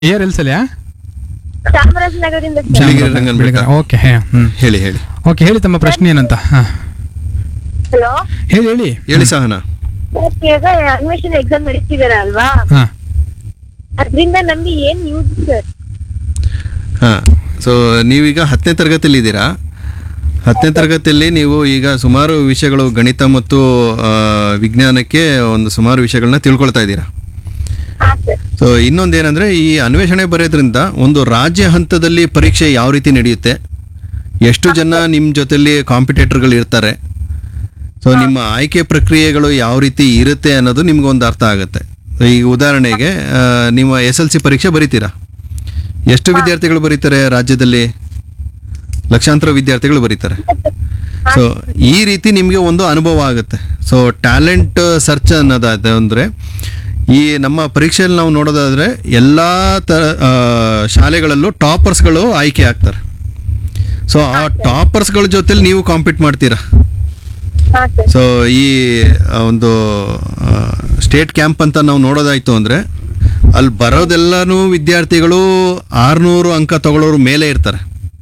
Air ಎಲ್ಸಲ್ಯಾ ಚಾಮರಾಜನಗರದಿಂದ sir. Biligiri Rangana Betta. Okay ಹ್ಮ್ ಹೇಳಿ ಹೇಳಿ ಓಕೆ ಹೇಳಿ ತಮ್ಮ ಪ್ರಶ್ನೆ ಏನಂತ ಹಾ ಹಲೋ ಹೇಳಿ ಹೇಳಿ ಹೇಳಿ ಸಹನ ಸರ್, ಈಗ ಅನ್ವೇಷಣೆ ಎಕ್ಸಾಮ್ ನಡೀತಿದಾರ ಅಲ್ವಾ ಹಾ ಅದ್ರಿಂದ ನಮ್ಗೆ ಏನ್ ಯೂಸ್ ಸರ್ ಹಾ ಸೊ ನೀವೀಗ ಹತ್ತನೇ ತರಗತಿಯಲ್ಲಿ ಇದ್ದೀರಾ ಹತ್ತನೇ ತರಗತಿಯಲ್ಲಿ ನೀವು ಈಗ ಸುಮಾರು ವಿಷಯಗಳು ಗಣಿತ ಮತ್ತು ಆ, ವಿಜ್ಞಾನಕ್ಕೆ ಒಂದು ಸುಮಾರು ವಿಷಯಗಳನ್ನ ತಿಳ್ಕೊಳ್ತಾ ಇದ್ದೀರಾ ಹಾ ಸರ್ ಸೊ ಇನ್ನೊಂದೇನೆಂದರೆ ಈ ಅನ್ವೇಷಣೆ ಬರೆಯೋದ್ರಿಂದ ಒಂದು ರಾಜ್ಯ ಹಂತದಲ್ಲಿ ಪರೀಕ್ಷೆ ಯಾವ ರೀತಿ ನಡೆಯುತ್ತೆ ಎಷ್ಟು ಜನ ನಿಮ್ಮ ಜೊತೆಲಿ ಕಾಂಪಿಟೇಟರ್ಗಳು ಇರ್ತಾರೆ ಸೊ ನಿಮ್ಮ ಆಯ್ಕೆ ಪ್ರಕ್ರಿಯೆಗಳು ಯಾವ ರೀತಿ ಇರುತ್ತೆ ಅನ್ನೋದು ನಿಮ್ಗೊಂದು ಅರ್ಥ ಆಗುತ್ತೆ So, ಈಗ ಉದಾಹರಣೆಗೆ ಆ, ನಿಮ್ಮ ಎಸ್ ಎಲ್ ಸಿ ಪರೀಕ್ಷೆ ಬರೀತೀರಾ ಎಷ್ಟು ವಿದ್ಯಾರ್ಥಿಗಳು ಬರೀತಾರೆ ರಾಜ್ಯದಲ್ಲಿ ಲಕ್ಷಾಂತರ ವಿದ್ಯಾರ್ಥಿಗಳು ಬರೀತಾರೆ ಸೊ ಈ ರೀತಿ ನಿಮಗೆ ಒಂದು ಅನುಭವ ಆಗುತ್ತೆ ಸೊ ಟ್ಯಾಲೆಂಟ್ ಸರ್ಚ್ ಅನ್ನೋದಾದ ಅಂದರೆ ಈ ನಮ್ಮ ಪರೀಕ್ಷೆಯಲ್ಲಿ ನಾವು ನೋಡೋದಾದ್ರೆ ಎಲ್ಲ ತರ ಆ, ಶಾಲೆಗಳಲ್ಲೂ ಟಾಪರ್ಸ್ಗಳು ಆಯ್ಕೆ ಆಗ್ತಾರೆ ಸೊ ಆ ಟಾಪರ್ಸ್ಗಳ ಜೊತೆಲಿ ನೀವು ಕಾಂಪೀಟ್ ಮಾಡ್ತೀರಾ ಹಾ ಸರ್ ಸೊ ಈ ಆ, ಒಂದು ಸ್ಟೇಟ್ ಕ್ಯಾಂಪ್ ಅಂತ ನಾವು ನೋಡೋದಾಯ್ತು ಅಂದರೆ ಅಲ್ಲಿ ಬರೋದೆಲ್ಲನೂ ವಿದ್ಯಾರ್ಥಿಗಳು ಆರುನೂರು ಅಂಕ ತಗೊಳ್ಳೋರು ಮೇಲೆ ಇರ್ತಾರೆ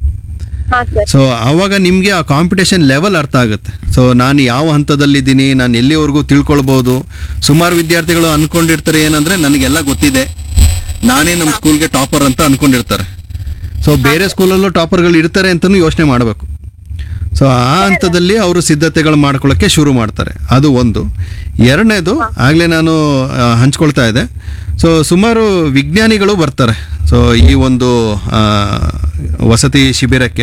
ಹಾ ಸರ್ ಸೊ ಆವಾಗ ನಿಮಗೆ ಆ ಕಾಂಪಿಟೇಷನ್ ಲೆವೆಲ್ ಅರ್ಥ ಆಗುತ್ತೆ ಸೊ ನಾನು ಯಾವ ಹಂತದಲ್ಲಿದ್ದೀನಿ ನಾನು ಎಲ್ಲಿವರೆಗೂ ತಿಳ್ಕೊಳ್ಬೋದು ಸುಮಾರು ವಿದ್ಯಾರ್ಥಿಗಳು ಅನ್ಕೊಂಡಿರ್ತಾರೆ ಏನಂದ್ರೆ ನನಗೆಲ್ಲ ಗೊತ್ತಿದೆ ನಾನೇ ನಮ್ಮ ಸ್ಕೂಲ್ಗೆ ಟಾಪರ್ ಅಂತ ಅನ್ಕೊಂಡಿರ್ತಾರೆ ಸೊ ಬೇರೆ ಸ್ಕೂಲಲ್ಲೂ ಟಾಪರ್ಗಳು ಇರ್ತಾರೆ ಅಂತಲೂ ಯೋಚನೆ ಮಾಡಬೇಕು ಸೊ ಆ ಹಂತದಲ್ಲಿ ಅವರು ಸಿದ್ಧತೆಗಳು ಮಾಡ್ಕೊಳ್ಳೋಕ್ಕೆ ಶುರು ಮಾಡ್ತಾರೆ ಅದು ಒಂದು ಎರಡನೇದು ಆಗಲೇ ನಾನು ಆ, ಹಂಚ್ಕೊಳ್ತಾ ಇದ್ದೆ ಸೊ ಸುಮಾರು ವಿಜ್ಞಾನಿಗಳು ಬರ್ತಾರೆ ಸೊ ಈ ಒಂದು ಆ, ವಸತಿ ಶಿಬಿರಕ್ಕೆ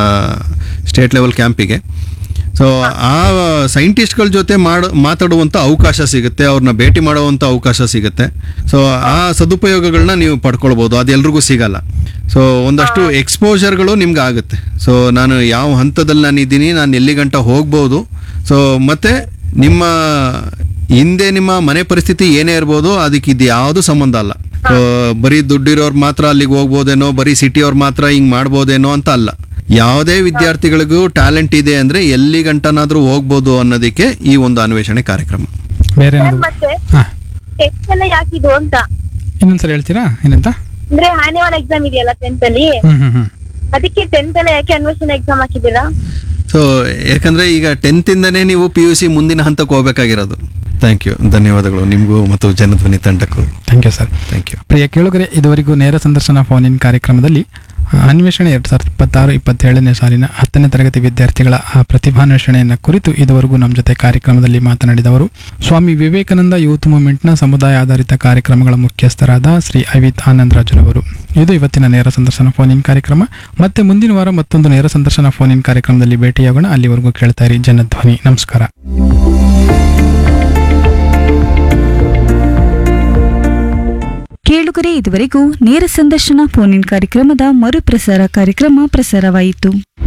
ಸ್ಟೇಟ್ ಲೆವೆಲ್ ಕ್ಯಾಂಪಿಗೆ ಸೊ ಆ ಸೈಂಟಿಸ್ಟ್ಗಳ ಜೊತೆ ಮಾಡ ಮಾತಾಡುವಂಥ ಅವಕಾಶ ಸಿಗುತ್ತೆ ಅವ್ರನ್ನ ಭೇಟಿ ಮಾಡುವಂಥ ಅವಕಾಶ ಸಿಗುತ್ತೆ ಸೊ ಆ ಸದುಪಯೋಗಗಳನ್ನ ನೀವು ಪಡ್ಕೊಳ್ಬೋದು ಅದು ಎಲ್ರಿಗೂ ಸಿಗಲ್ಲ ಸೊ ಒಂದಷ್ಟು ಎಕ್ಸ್ಪೋಜರ್ಗಳು ನಿಮ್ಗೆ ಆಗುತ್ತೆ ಸೊ ನಾನು ಯಾವ ಹಂತದಲ್ಲಿ ನಾನು ಇದ್ದೀನಿ ನಾನು ಎಲ್ಲಿ ಗಂಟ ಹೋಗ್ಬೋದು ಸೊ ಮತ್ತೆ ನಿಮ್ಮ ಹಿಂದೆ ನಿಮ್ಮ ಮನೆ ಪರಿಸ್ಥಿತಿ ಏನೇ ಇರ್ಬೋದು ಅದಕ್ಕೆ ಇದು ಯಾವುದು ಸಂಬಂಧ ಅಲ್ಲ ಸೊ ಬರೀ ದುಡ್ಡಿರೋರು ಮಾತ್ರ ಅಲ್ಲಿಗೆ ಹೋಗ್ಬೋದೇನೋ ಬರೀ ಸಿಟಿಯವ್ರು ಮಾತ್ರ ಹಿಂಗ್ ಮಾಡ್ಬೋದೇನೋ ಅಂತ ಅಲ್ಲ ಯಾವುದೇ ವಿದ್ಯಾರ್ಥಿಗಳಿಗೂ ಟ್ಯಾಲೆಂಟ್ ಇದೆ ಅಂದ್ರೆ ಎಲ್ಲಿ ಗಂಟನಾದ್ರೂ ಹೋಗ್ಬೋದು ಅನ್ನೋದಕ್ಕೆ ಈ ಒಂದು ಅನ್ವೇಷಣೆ ಕಾರ್ಯಕ್ರಮ ಬೇರೆ ಸರ್, ಏನಾದ್ರು ಮತ್ತೆ ಹಾ ಟೆಸ್ಟ್ ಎಲ್ಲ ಯಾಕಿದು ಅಂತ ಇನ್ನೊಂದ್ಸಲ ಹೇಳ್ತೀರಾ ಏನಂತ ಅಂದ್ರೆ ಆನ್ಯುವಲ್ ಎಕ್ಸಾಮ್ ಇದೆಯಲ್ಲ ಟೆಂತ್ ಅಲ್ಲಿ ಹ್ಮ್ ಹ್ಮ್ ಹ್ಮ್ ಅದಕ್ಕೆ ಟೆಂತ್ ಅಲ್ಲಿ ಯಾಕೆ ಅನ್ವೇಷಣೆ ಎಕ್ಸಾಮ್ ಹಾಕಿದ್ದೀರಾ ಸೊ ಯಾಕಂದ್ರೆ ಈಗ ಟೆಂತ್ ಇಂದನೇ ನೀವು ಪಿ ಯು ಸಿ ಮುಂದಿನ ಹಂತಕ್ಕೆ ಹೋಗ್ಬೇಕಾಗಿರೋದು ಥ್ಯಾಂಕ್ ಯು ಧನ್ಯವಾದಗಳು ನಿಮಗೂ ಮತ್ತು ಜನಧ್ವನಿ ತಂಡಕ್ಕೂ thank you sir thank you ಪ್ರಿಯ ಕೇಳುಗರೆ ಇದುವರೆಗೂ ನೇರ ಸಂದರ್ಶನ ಫೋನ್ ಇನ್ ಕಾರ್ಯಕ್ರಮದಲ್ಲಿ ಆ, ಅನ್ವೇಷಣೆ ಎರಡು ಸಾವಿರದ ಇಪ್ಪತ್ತಾರು ಇಪ್ಪತ್ತೇಳನೇ ಸಾಲಿನ ಹತ್ತನೇ ತರಗತಿ ವಿದ್ಯಾರ್ಥಿಗಳ ಆ ಪ್ರತಿಭಾನ್ವೇಷಣೆಯನ್ನು ಕುರಿತು ಇದುವರೆಗೂ ನಮ್ಮ ಜೊತೆ ಕಾರ್ಯಕ್ರಮದಲ್ಲಿ ಮಾತನಾಡಿದವರು ಸ್ವಾಮಿ ವಿವೇಕಾನಂದ ಯೂತ್ ಮೂವ್ಮೆಂಟ್ನ ಸಮುದಾಯ ಆಧಾರಿತ ಕಾರ್ಯಕ್ರಮಗಳ ಮುಖ್ಯಸ್ಥರಾದ ಶ್ರೀ ಅವಿತ್ ಆನಂದ್ ರಾಜುರವರು ಇದು ಇವತ್ತಿನ ನೇರ ಸಂದರ್ಶನ ಫೋನ್ ಇನ್ ಕಾರ್ಯಕ್ರಮ ಮತ್ತೆ ಮುಂದಿನ ವಾರ ಮತ್ತೊಂದು ನೇರ ಸಂದರ್ಶನ ಫೋನ್ ಇನ್ ಕಾರ್ಯಕ್ರಮದಲ್ಲಿ ಭೇಟಿಯಾಗೋಣ ಅಲ್ಲಿವರೆಗೂ ಕೇಳ್ತಾ ಇರಿ ಜನಧ್ವನಿ ನಮಸ್ಕಾರ ಕೇಳುಗರೆ ಇದುವರೆಗೂ ನೇರ ಸಂದರ್ಶನ ಫೋನ್ ಇನ್ ಕಾರ್ಯಕ್ರಮದ ಮರುಪ್ರಸಾರ ಕಾರ್ಯಕ್ರಮ ಪ್ರಸಾರವಾಯಿತು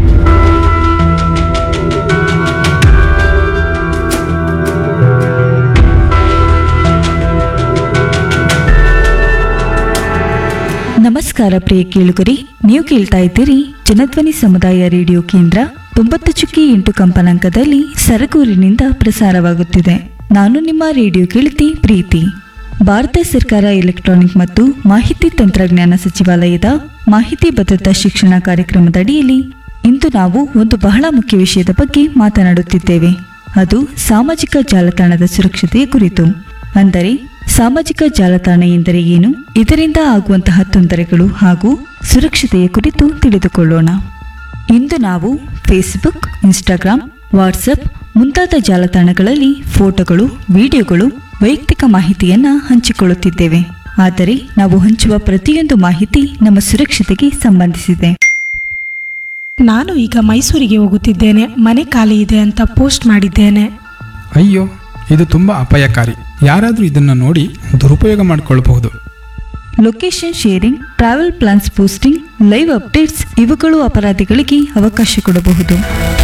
ನಮಸ್ಕಾರ ಪ್ರಿಯ ಕೇಳುಗರೆ ನೀವು ಕೇಳ್ತಾ ಇದ್ದೀರಿ ಜನಧ್ವನಿ ಸಮುದಾಯ ರೇಡಿಯೋ ಕೇಂದ್ರ ತೊಂಬತ್ತು ಚುಕ್ಕಿ ಎಂಟು ಕಂಪನಾಂಕದಲ್ಲಿ ಸರಗೂರಿನಿಂದ ಪ್ರಸಾರವಾಗುತ್ತಿದೆ ನಾನು ನಿಮ್ಮ ರೇಡಿಯೋ ಕೇಳಿತಿ ಪ್ರೀತಿ ಭಾರತ ಸರ್ಕಾರ ಎಲೆಕ್ಟ್ರಾನಿಕ್ ಮತ್ತು ಮಾಹಿತಿ ತಂತ್ರಜ್ಞಾನ ಸಚಿವಾಲಯದ ಮಾಹಿತಿ ಭದ್ರತಾ ಶಿಕ್ಷಣ ಕಾರ್ಯಕ್ರಮದ ಅಡಿಯಲ್ಲಿ ಇಂದು ನಾವು ಒಂದು ಬಹಳ ಮುಖ್ಯ ವಿಷಯದ ಬಗ್ಗೆ ಮಾತನಾಡುತ್ತಿದ್ದೇವೆ ಅದು ಸಾಮಾಜಿಕ ಜಾಲತಾಣದ ಸುರಕ್ಷತೆಯ ಕುರಿತು ಅಂದರೆ ಸಾಮಾಜಿಕ ಜಾಲತಾಣ ಎಂದರೆ ಏನು ಇದರಿಂದ ಆಗುವಂತಹ ತೊಂದರೆಗಳು ಹಾಗೂ ಸುರಕ್ಷತೆಯ ಕುರಿತು ತಿಳಿದುಕೊಳ್ಳೋಣ ಇಂದು ನಾವು ಫೇಸ್ಬುಕ್ ಇನ್ಸ್ಟಾಗ್ರಾಂ ವಾಟ್ಸಪ್ ಮುಂತಾದ ಜಾಲತಾಣಗಳಲ್ಲಿ ಫೋಟೋಗಳು ವಿಡಿಯೋಗಳು ವೈಯಕ್ತಿಕ ಮಾಹಿತಿಯನ್ನ ಹಂಚಿಕೊಳ್ಳುತ್ತಿದ್ದೇವೆ ಆದರೆ ನಾವು ಹಂಚುವ ಪ್ರತಿಯೊಂದು ಮಾಹಿತಿ ನಮ್ಮ ಸುರಕ್ಷತೆಗೆ ಸಂಬಂಧಿಸಿದೆ ನಾನು ಈಗ ಮೈಸೂರಿಗೆ ಹೋಗುತ್ತಿದ್ದೇನೆ ಮನೆ ಖಾಲಿ ಇದೆ ಅಂತ ಪೋಸ್ಟ್ ಮಾಡಿದ್ದೇನೆ ಅಯ್ಯೋ ಇದು ತುಂಬಾ ಅಪಾಯಕಾರಿ ಯಾರಾದರೂ ಇದನ್ನು ನೋಡಿ ದುರುಪಯೋಗ ಮಾಡಿಕೊಳ್ಳಬಹುದು location sharing travel plans posting live updates ಇವುಗಳು ಅಪರಾಧಿಗಳಿಗೆ ಅವಕಾಶ ಕೊಡಬಹುದು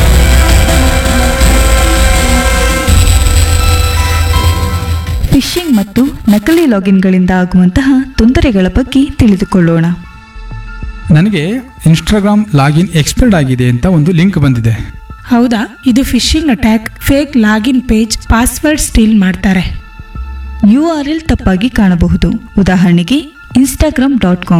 ಫಿಶಿಂಗ್ ಮತ್ತು ನಕಲಿ ಲಾಗಿನ್ಗಳಿಂದ ಆಗುವಂತಹ ತೊಂದರೆಗಳ ಬಗ್ಗೆ ತಿಳಿದುಕೊಳ್ಳೋಣ ನನಗೆ ಇನ್ಸ್ಟಾಗ್ರಾಮ್ ಲಾಗಿನ್ ಎಕ್ಸ್ಪೈರ್ಡ್ ಆಗಿದೆ ಅಂತ ಒಂದು ಲಿಂಕ್ ಬಂದಿದೆ ಹೌದಾ ಇದು phishing attack fake login page password steal ಮಾಡ್ತಾರೆ ಯು ಆರ್ ಎಲ್ ತಪ್ಪಾಗಿ ಕಾಣಬಹುದು ಉದಾಹರಣೆಗೆ ಇನ್ಸ್ಟಾಗ್ರಾಮ್ ಡಾಟ್ ಕಾಮ್